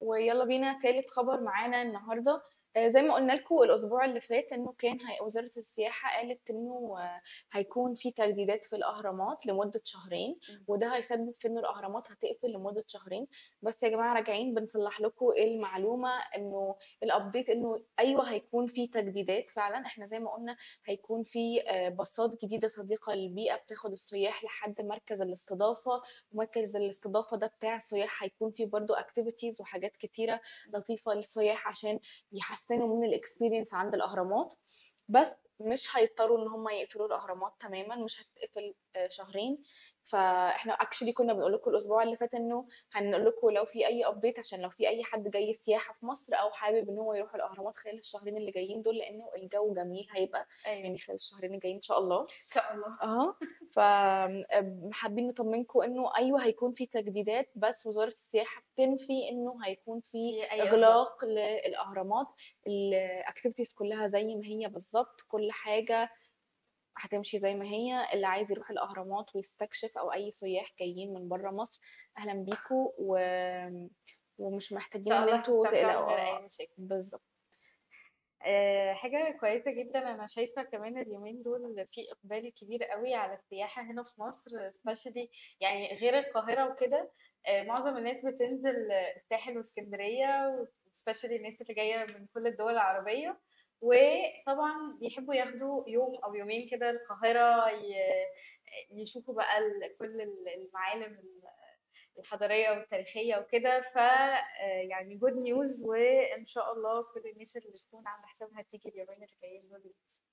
ويلا بينا تالت خبر معانا النهارده آه، زي ما قلنا لكم الاسبوع اللي فات انه كان هي وزاره السياحه قالت انه آه، هيكون في تجديدات في الاهرامات لمده شهرين مم. وده هيسبب في ان الاهرامات هتقفل لمده شهرين بس يا جماعه راجعين بنصلح لكم المعلومه انه الابديت انه ايوه هيكون في تجديدات فعلا احنا زي ما قلنا هيكون في آه، باصات جديده صديقه للبيئه بتاخد السياح لحد مركز الاستضافه ومركز الاستضافه ده بتاع السياح هيكون فيه برضو اكتيفيتيز وحاجات كتيره لطيفه للسياح عشان يحسنوا من الاكسبيرينس عند الاهرامات بس مش هيضطروا ان هم يقفلوا الاهرامات تماما مش هتقفل آه، شهرين فاحنا اكشلي كنا بنقول لكم الاسبوع اللي فات انه هنقول لكم لو في اي ابديت عشان لو في اي حد جاي سياحه في مصر او حابب ان هو يروح الاهرامات خلال الشهرين اللي جايين دول لانه الجو جميل هيبقى ايوه يعني خلال الشهرين الجايين ان شاء الله ان شاء الله اه فحابين نطمنكم انه ايوه هيكون في تجديدات بس وزاره السياحه بتنفي انه هيكون في في اي اغلاق للاهرامات الاكتيفيتيز كلها زي ما هي بالظبط كل حاجه هتمشي زي ما هي اللي عايز يروح الاهرامات ويستكشف او اي سياح جايين من بره مصر اهلا بيكم و... ومش ان محتاجين شاء ان الله انتوا هتستمتعوا تقلقوا من غير اه اي مشاكل بالظبط آه، حاجة كويسة جدا أنا شايفة كمان اليومين دول في إقبال كبير قوي على السياحة هنا في مصر especially يعني غير القاهرة وكده آه، معظم الناس بتنزل الساحل واسكندرية و especially الناس اللي جاية من كل الدول العربية وطبعا بيحبوا ياخدوا يوم أو يومين كده القاهرة ي- يشوفوا بقى ال- كل ال- المعالم الحضارية والتاريخية وكده ف آه، يعني جود نيوز وإن شاء الله كل الناس اللي تكون عاملة حسابها تيجي اليومين اللي جايين دول